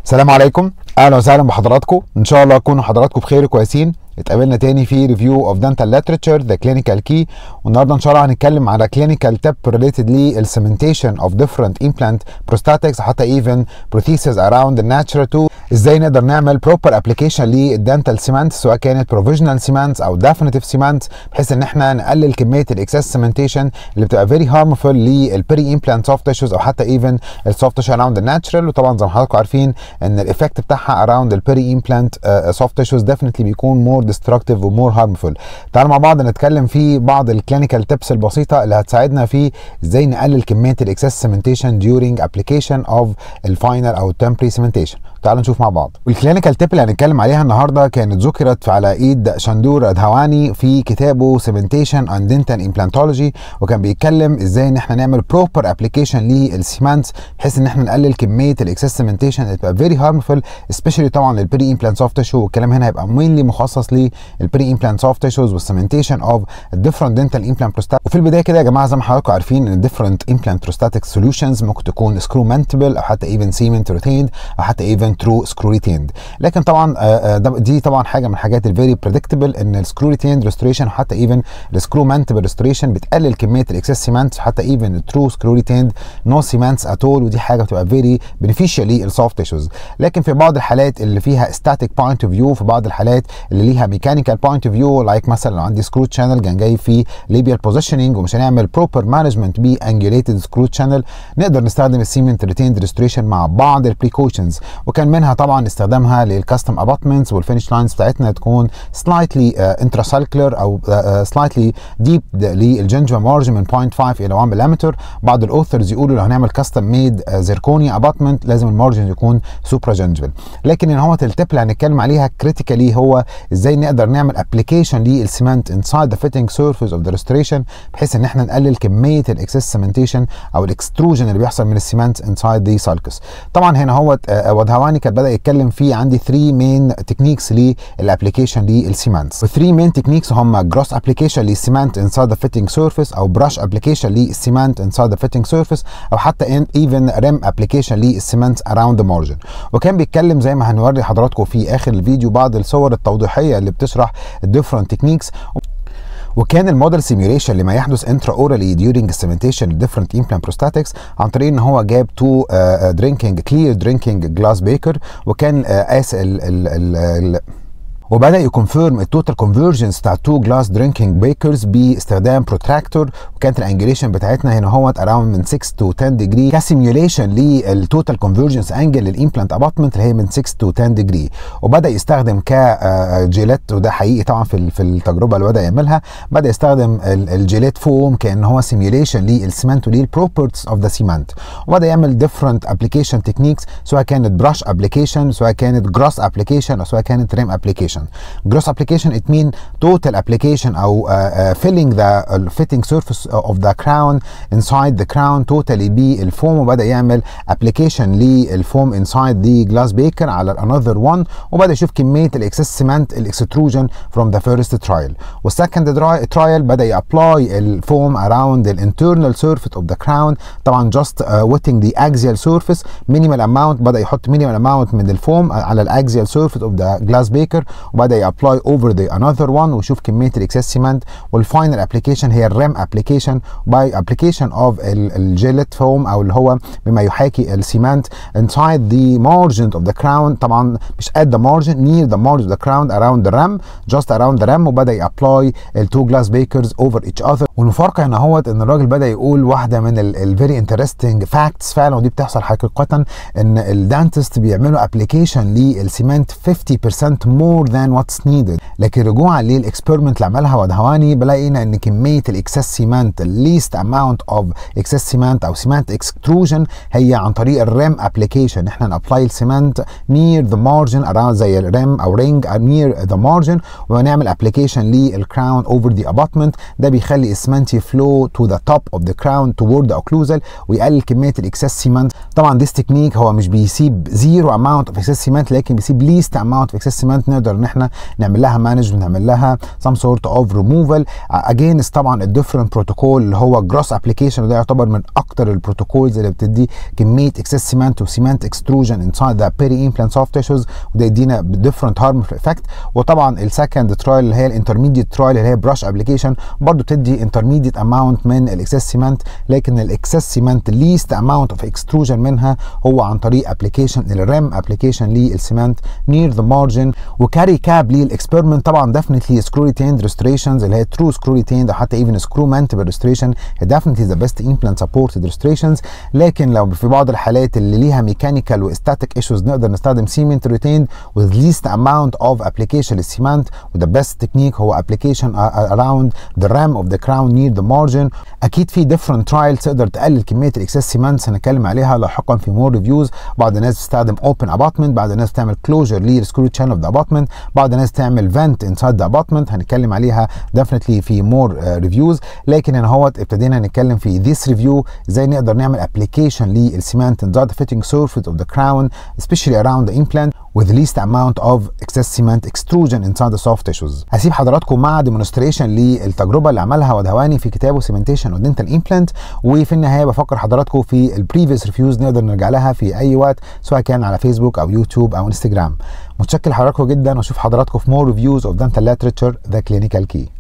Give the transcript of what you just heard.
السلام عليكم اهلا وسهلا بحضراتكم ان شاء الله تكونوا حضراتكم بخير وكويسين اتقابلنا تاني في ريفيو اوف دانتال ليترشر ذا كلينيكال كي والنهارده ان شاء الله هنتكلم على كلينيكال تيب ريليتد للسيمنتيشن اوف ديفرنت امبلانت بروستاتكس حتى ايفن بروثيسز اراوند الناتشرال تو ازاي نقدر نعمل بروبر ابلكيشن للدنتال سيمنت سواء كانت بروفيجنال سيمنت او ديفينيتيف سيمنت بحيث ان احنا نقلل كميه الاكسس سيمنتيشن اللي بتبقى فيري هارمفول للبري امبلانت سوفت تيشوز او حتى ايفن السوفت تيشو اراوند الناتشرال وطبعا زي ما حضراتكم عارفين ان الايفكت بتاعها اراوند البري امبلانت سوفت تيشوز ديفينتلي بيكون مور ديستركتيف ومور هارمفول تعالوا مع بعض نتكلم في بعض الكلينيكال تيبس البسيطه اللي هتساعدنا في ازاي نقلل كميه الاكسس سيمنتيشن during application of الفاينل او التمبري سيمنتيشن تعالوا نشوف مع بعض والكلينيكال تيب اللي هنتكلم عليها النهارده كانت ذكرت على ايد شندور ادهواني في كتابه سيمنتيشن اند دنتال امبلانتولوجي وكان بيتكلم ازاي ان احنا نعمل بروبر ابلكيشن للسيمنت بحيث ان احنا نقلل كميه الاكسس سيمنتيشن اللي بتبقى فيري هارمفول سبيشالي طبعا للبري امبلانت سوفت تيشو والكلام هنا هيبقى مينلي مخصص للبري امبلانت سوفت تيشوز والسيمنتيشن اوف الديفرنت دنتال امبلانت بروستات وفي البدايه كده يا جماعه زي ما حضراتكم عارفين ان الديفرنت امبلانت بروستاتيك سوليوشنز ممكن تكون سكرو مانتبل او حتى ايفن سيمنت ريتيند او حتى ايفن ترو سكرو ريتيند لكن طبعا دي طبعا حاجه من الحاجات الفيري بريدكتبل ان السكرو ريتيند ريستوريشن حتى ايفن السكرو مانتبل ريستوريشن بتقلل كميه الاكسس سيمنت حتى ايفن الترو سكرو ريتيند نو سيمنتس اتول ودي حاجه بتبقى فيري بنفيشال للسوفت تيشوز لكن في بعض الحالات اللي فيها ستاتيك بوينت اوف فيو في بعض الحالات اللي ليها ميكانيكال بوينت اوف فيو لايك مثلا لو عندي سكرو شانل كان جاي في ليبيال بوزيشننج ومش هنعمل بروبر مانجمنت بانجوليتد سكرو شانل نقدر نستخدم السيمنت ريتيند ريستوريشن مع بعض البريكوشنز وكان منها طبعا استخدامها للكاستم اباتمنتس والفينش لاينز بتاعتنا تكون سلايتلي انتراسالكلر او سلايتلي ديب للجنجفا مارجن من 0.5 الى 1 ملم بعض الاوثرز يقولوا لو هنعمل كاستم ميد زيركونيا اباتمنت لازم المارجن يكون سوبرا جنجفل لكن ان هو التب اللي هنتكلم عليها كريتيكالي هو ازاي نقدر نعمل ابلكيشن للسيمنت انسايد ذا فيتنج سيرفيس اوف ذا ريستوريشن بحيث ان احنا نقلل كميه الاكسس سيمنتيشن او الاكستروجن اللي بيحصل من السيمنت انسايد ذا سالكس طبعا هنا هو ودهواني كان بدا يتكلم في عندي 3 مين تكنيكس للابلكيشن للسيمنت وال3 مين تكنيكس هم جروس ابلكيشن للسيمنت انسايد ذا فيتنج سيرفيس او براش ابلكيشن للسيمنت انسايد ذا فيتنج سيرفيس او حتى ايفن ريم ابلكيشن للسيمنت اراوند ذا مارجن وكان بيتكلم زي ما هنوري حضراتكم في اخر الفيديو بعض الصور التوضيحيه اللي بتشرح الديفرنت تكنيكس وكان الموديل سيميوليشن لما يحدث انترا اورالي ديورنج السيمنتيشن ديفرنت امبلانت بروستاتكس عن طريق ان هو جاب تو درينكينج كلير درينكينج جلاس بيكر وكان قاس ال ال ال ال وبدا يكونفيرم التوتال كونفرجنس بتاع تو جلاس درينكينج بيكرز باستخدام بروتراكتور وكانت الانجليشن بتاعتنا هنا هو اراوند من 6 تو 10 ديجري كسيميوليشن للتوتال كونفرجنس انجل للامبلانت اباتمنت اللي هي من 6 تو 10 ديجري وبدا يستخدم كجيلات وده حقيقي طبعا في في التجربه اللي بدا يعملها بدا يستخدم الجيلات فوم كان هو سيميوليشن للسمنت وللبروبرتيز اوف ذا سيمنت وبدا يعمل ديفرنت ابلكيشن تكنيكس سواء كانت براش ابلكيشن سواء كانت جراس ابلكيشن او سواء كانت ريم ابلكيشن application. Gross application it mean total application او uh, uh, filling the uh, fitting surface of the crown inside the crown totally بالفوم وبدا يعمل application للفوم inside the glass beaker على another one وبدا يشوف كميه الاكسس سيمنت الاكستروجن from the first trial والسكند trial بدا يابلاي الفوم around the internal surface of the crown طبعا just uh, wetting the axial surface minimal amount بدا يحط minimal amount من الفوم على الاكزيال surface of the glass beaker وبدا يابلاي اوفر ذا انذر وان ويشوف كميه الاكسس سيمنت والفاينل ابلكيشن هي الريم ابلكيشن باي ابلكيشن اوف الجيلت فوم او اللي هو بما يحاكي السيمنت انسايد ذا مارجن اوف ذا كراون طبعا مش ات ذا مارجن نير ذا مارجن اوف ذا كراون اراوند ذا رام جاست اراوند ذا رام وبدا يابلاي التو جلاس بيكرز اوفر ايتش اذر والمفارقه هنا هو ان الراجل بدا يقول واحده من الفيري انترستنج فاكتس فعلا ودي بتحصل حقيقه ان الدانتست بيعملوا ابلكيشن للسيمنت 50% مور ذان واتس نيدد لكن رجوعا للاكسبيرمنت اللي عملها ودهواني بلاقينا ان كميه الاكسس سيمنت الليست اماونت اوف اكسس سيمنت او سيمنت اكستروجن هي عن طريق الريم ابلكيشن احنا نابلاي السيمنت نير ذا مارجن اراوند زي الريم او رينج نير ذا مارجن ونعمل ابلكيشن للكراون اوفر ذا اباتمنت ده بيخلي السمنت يفلو تو ذا توب اوف ذا كراون تورد ذا اوكلوزال ويقلل كميه الاكسس سيمنت طبعا ذيس تكنيك هو مش بيسيب زيرو اماونت اوف اكسس سيمنت لكن بيسيب ليست اماونت اوف اكسس سيمنت نقدر ان احنا نعمل لها مانجمنت نعمل لها سم سورت اوف ريموفال اجينست طبعا الديفرنت بروتوكول اللي هو جروس ابلكيشن وده يعتبر من اكتر البروتوكولز اللي بتدي كميه اكسس سيمنت وسيمنت اكستروجن انسايد ذا بيري امبلانت سوفت تيشوز وده يدينا ديفرنت هارمفul افكت وطبعا السكند ترايل اللي هي الانترميديت ترايل اللي هي براش ابلكيشن برضه بتدي انترميديت اماونت من الاكسس سيمنت لكن الاكسس سيمنت ليست اماونت اوف اكستروجن منها هو عن طريق ابلكيشن الريم ابلكيشن للسيمنت نير ذا مارجن وكاري كاب للاكسبيرمنت طبعا ديفنتلي سكرو ريتيند ريستريشنز اللي هي ترو سكرو ريتيند او حتى ايفن سكرو مانتبل ريستريشن هي ديفنتلي ذا بيست امبلانت سبورتد ريستريشنز لكن لو في بعض الحالات اللي ليها ميكانيكال واستاتيك ايشوز نقدر نستخدم سيمنت ريتيند with least amount of application للسيمنت وده بيست تكنيك هو application around the rim of the crown near the margin اكيد في different trials تقدر تقلل كميه الاكسس سيمنتس هنتكلم عليها لاحقا في مور ريفيوز بعض الناس بتستخدم open abutment بعض الناس بتعمل closure للسكرو تشان اوف ذا abutment بعض الناس تعمل vent inside the abutment هنتكلم عليها definitely في مور ريفيوز لكن هنا هو ابتدينا نتكلم في this review ازاي نقدر نعمل application للسيمنت inside the fitting surface of the crown especially around the implant with least amount of excess cement extrusion inside the soft tissues. هسيب حضراتكم مع demonstration للتجربه اللي عملها ودهواني في كتابه cementation of dental implant وفي النهايه بفكر حضراتكم في البريفيوس ريفيوز نقدر نرجع لها في اي وقت سواء كان على فيسبوك او يوتيوب او انستجرام. متشكر لحضراتكم جدا واشوف حضراتكم في more reviews of dental literature the clinical key.